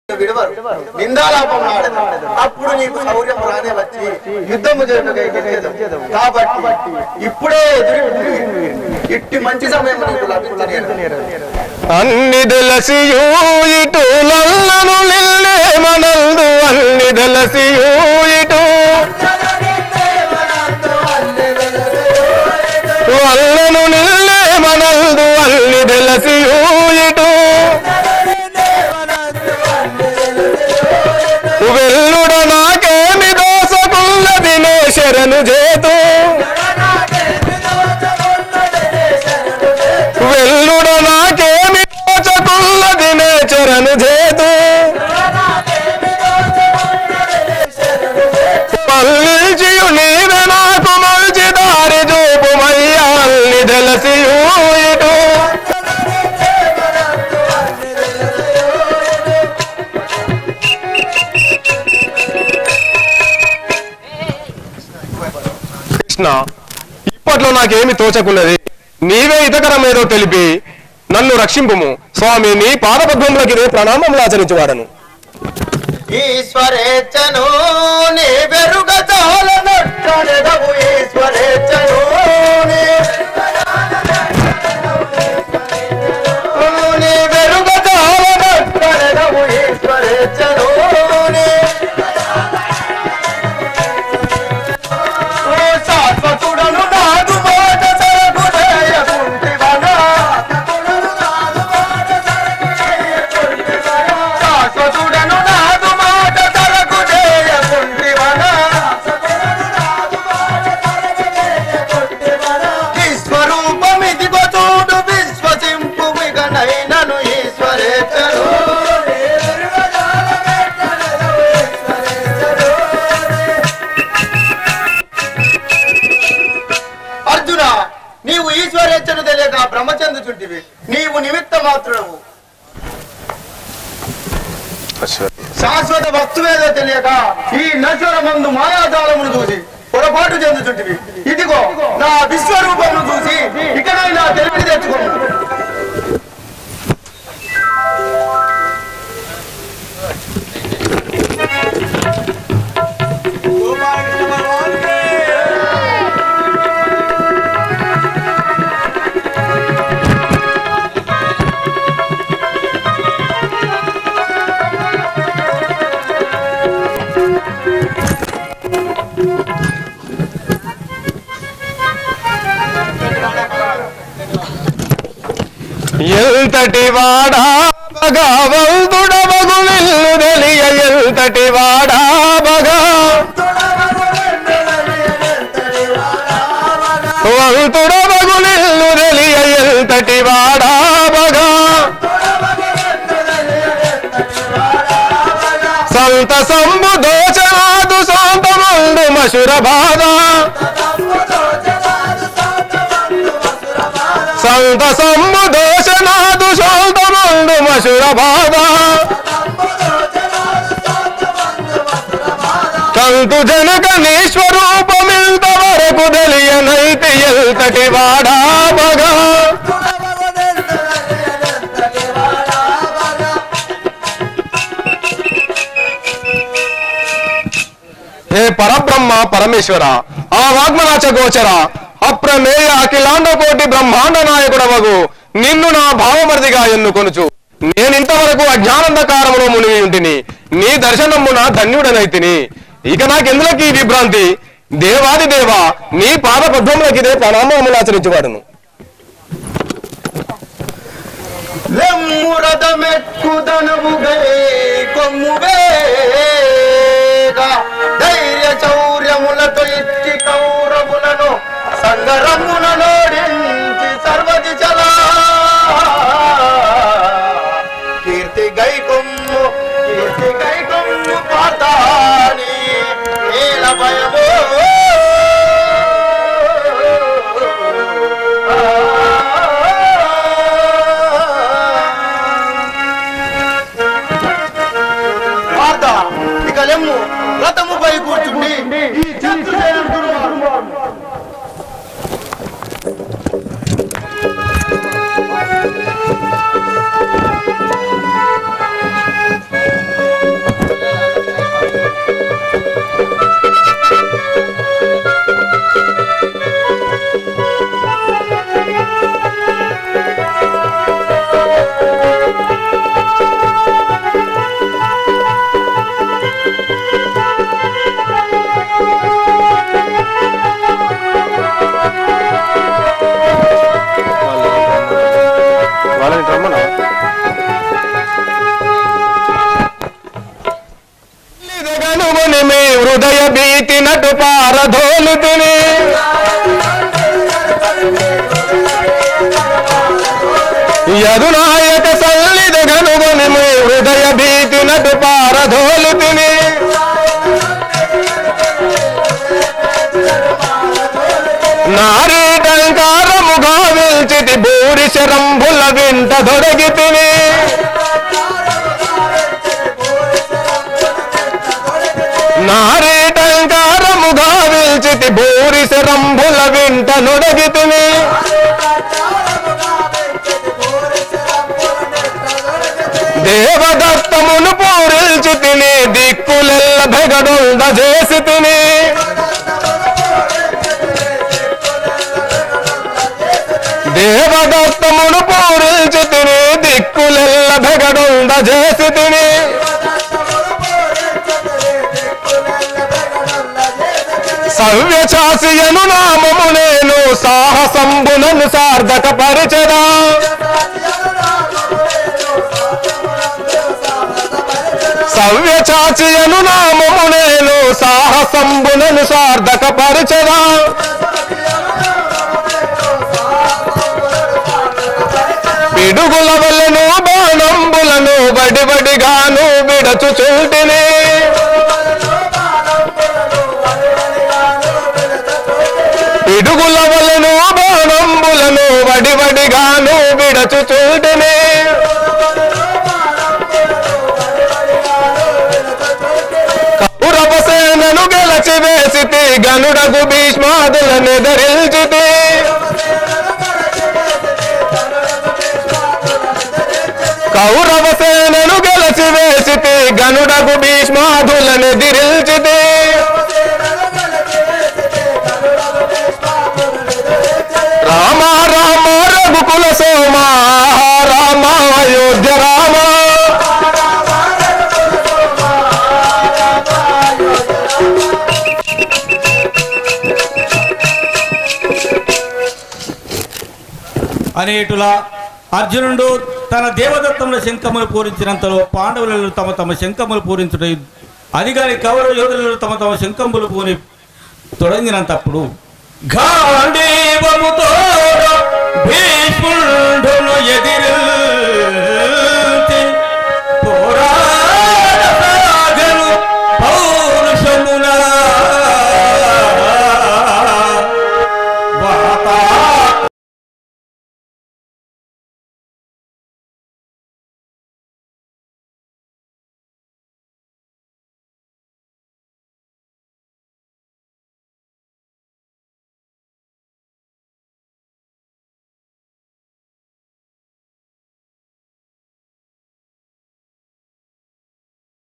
విడవరు నిందాలాపం ఆడదు అప్పుడు నీకు శౌర్యం రానే వచ్చి యుద్ధము చేయడం కాబట్టి ఇప్పుడే ఎదురు ఇట్టి మంచి సమయం నీకు లభించలేదు అన్ని దలసియు ఇటు లల్లను నిల్లే మనందు అన్ని దలసియు ఇటు అల్లను నిల్లే మనందు అన్ని దలసియు ఇటు వెల్లుడ నాకేమి దోసకున్నది నే శరణు చేతు వెల్లుడ నాకేమి దోచకున్నది నే చరణు చేతు పల్లిచియు నీవే నాకు మంచి దారి చూపు మయ్యాల్ని తెలిసియు ఇటు కృష్ణ ఇప్పట్లో నాకేమి తోచకున్నది నీవే ఇతకరం ఏదో తెలిపి నన్ను రక్షింపుము స్వామి నీ పాదపద్మములకి నే ప్రణామములు ఆచరించువాడను ఈశ్వరేచ్ఛను నీ వెరుగ చాలనొట్టనెదవు ఈశ్వరేచ్ఛను నీ నీ వెరుగ చాలనొట్టనెదవు ఈశ్వరేచ్ఛను నీ ఓ శాశ్వతుడను నాదు మాట సరకు చేయకుంటివనా శాశ్వతుడను నాదు మాట తలకు చేయకుంటివనా విశ్వరూపమిదిగో చూడు విశ్వసింపు మిగనైనను ఈశ్వరేచ్చరు అర్జున నీవు ఈశ్వరేచ్చను తెలియక బ్రహ్మచంద్రుచుంటివి నీవు నిమిత్త మాత్రము శాశ్వత వస్తువేదో తెలియక ఈ నశ్వర మందు మాయాజాలమును చూసి పొరపాటు చెందుతుంటివి ఇదిగో నా విశ్వరూపమును చూసి ఇకనైనా తెలివి తెచ్చుకోను ఎంతటి వాడా భగవంతుడవగు నిల్లు తెలియ ఎంతటి వాడా భగా వంతుడవగు నిల్లు తెలియ ఎంతటి వాడా భగా సంత సంబు దోచనాదు సొంతమందు మశుర బాధ సంత సంబు దోషనాదు సొంతమందు మశుర బాధ కంతు జనక నీశ్వరూపమింత వరకు తెలియనైతి ఎల్తటి వాడా మగా హే పరబ్రహ్మ పరమేశ్వర ఆ వాగ్మనాచ గోచర అప్రమేయ అఖిలాండ కోటి బ్రహ్మాండ నాయకుడవగు నిన్ను నా భావమరిదిగా ఎన్నుకొనుచు నేనింతవరకు అజ్ఞానందకారములో మునిగి ఉంటిని నీ దర్శనమున ధన్యుడనైతిని ఇక నాకెందులకి ఈ విభ్రాంతి దేవాది దేవ నీ పాద పద్మములకిదే ప్రణామములు ఆచరించువాడును లెమ్మురదమెక్కుదనము కొమ్మువేగా ధైర్య శౌర్యములతో ఇచ్చి కౌరవులను సంగరమున నోడించి సర్వది చలా కీర్తి గై కొమ్ము కీర్తి గై కొమ్ము పాతాని నీల భయమో పార్థ, ఇక హృదయ భీతి నటు పారధోలుతుని యదునాయక సల్లిద గనుగొని మీ హృదయ భీతి నటు పారధోలుతుని నారీటంకారముగా విల్చితి భూరి శరంభుల వింట దొరగితిని నారీటంకారముగా విల్చితి భూరి శరంభుల వింట నొడగితిని దేవదత్తమును పూరిల్చి తిని దిక్కులెల్ల భెగడొంద చేసి తిని దేవదత్తమును పూరిల్చి తిని దిక్కులెల్ల భెగడొంద చేసి తిని సవ్యచాసియను నామము నేను సాహసంబునను సార్థక పరిచదా సవ్యచాచియను నామము నేను సాహసంబునను సార్థక పరిచదా పిడుగుల వల్లను బాణంబులను బడిబడిగాను విడచు చూటిని పిడుగుల వల్లను బాణంబులను వడివడిగాను విడచు చూటిని కౌరవసేనను గెలచి వేసితి గనుడగు భీష్మాదులను ఎదరిల్చితి కౌరవసేనను గెలచి వేసితి గనుడగు భీష్మాదులను ఎదిరిల్చితి రామ రామ రఘుకుల సోమ రామ అయోధ్య రామ అనేటులా అర్జునుడు తన దేవదత్తముల శంఖములు పూరించినంతలో పాండవులలో తమ తమ శంఖములు పూరించుట అధికారి కౌరవ యోధులలో తమ తమ శంఖములు పూరి తొడగినంతప్పుడు గాంధీవముతో భీష్ముండును ఎదిరి